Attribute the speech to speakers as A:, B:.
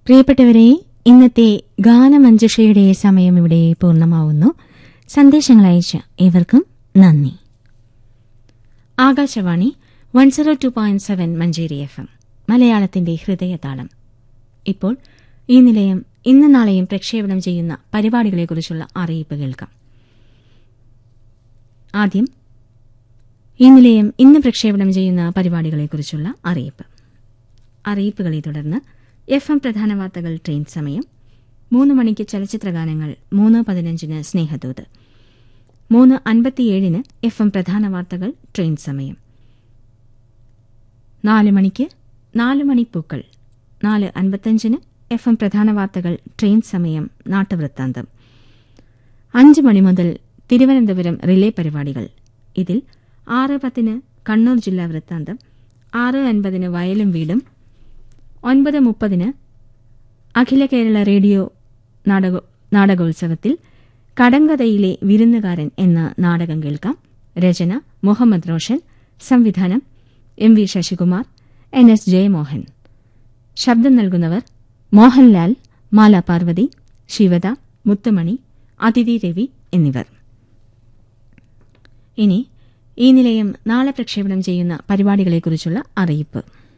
A: പ്രിയപ്പെട്ടവരെ ഇന്നത്തെ ഗാനമഞ്ജുഷയുടെ സമയം ഇവിടെ പൂർണ്ണമാവുന്നു സന്ദേശങ്ങൾ അയച്ച ഏവർക്കും നന്ദി Akashvani one zero two point seven Manjeri F M മലയാളത്തിന്റെ ഹൃദയതാളം ഇപ്പോൾ ഈ നിലയം ഇന്ന് നാളെയും പ്രക്ഷേപണം ചെയ്യുന്ന പരിപാടികളെക്കുറിച്ചുള്ള അറിയിപ്പ് കേൾക്കാം ആദ്യം ഈ നിലയം ഇന്ന് പ്രക്ഷേപണം ചെയ്യുന്ന പരിപാടികളെക്കുറിച്ചുള്ള അറിയിപ്പ് അറിയിപ്പുകളെ തുടർന്ന് എഫ് എം പ്രധാന വാർത്തകൾ ട്രെയിൻ സമയം മൂന്ന് മണിക്ക് ചലച്ചിത്രഗാനങ്ങൾ മൂന്ന് പതിനഞ്ചിന് സ്നേഹദൂത് മൂന്ന് അൻപത്തിയേഴിന് എഫ് എം പ്രധാന വാർത്തകൾ ട്രെയിൻ സമയം നാല് മണിക്ക് നാല് മണിപ്പൂക്കൾ നാല് അൻപത്തഞ്ചിന് എഫ് എം പ്രധാന വാർത്തകൾ ട്രെയിൻ സമയം നാട്ടുവൃത്താന്തം അഞ്ച് മണി മുതൽ തിരുവനന്തപുരം റിലേ പരിപാടികൾ ഇതിൽ ആറ് പത്തിന് കണ്ണൂർ ജില്ലാ വൃത്താന്തം ആറ് അൻപതിന് വയലും വീടും ഒൻപത് മുപ്പതിന് അഖില കേരള റേഡിയോ നാടക നാടകോത്സവത്തിൽ കടങ്കഥയിലെ വിരുന്നുകാരൻ എന്ന നാടകം കേൾക്കാം രചന മുഹമ്മദ് റോഷൻ സംവിധാനം M V Sasikumar N S Jayamohan ശബ്ദം നൽകുന്നവർ മോഹൻലാൽ മാല പാർവതി ശിവദ മുത്തുമണി അതിഥി രവി എന്നിവർ ഇനി ഈ നിലയം നാളെ പ്രക്ഷേപണം ചെയ്യുന്ന പരിപാടികളെക്കുറിച്ചുള്ള അറിയിപ്പ്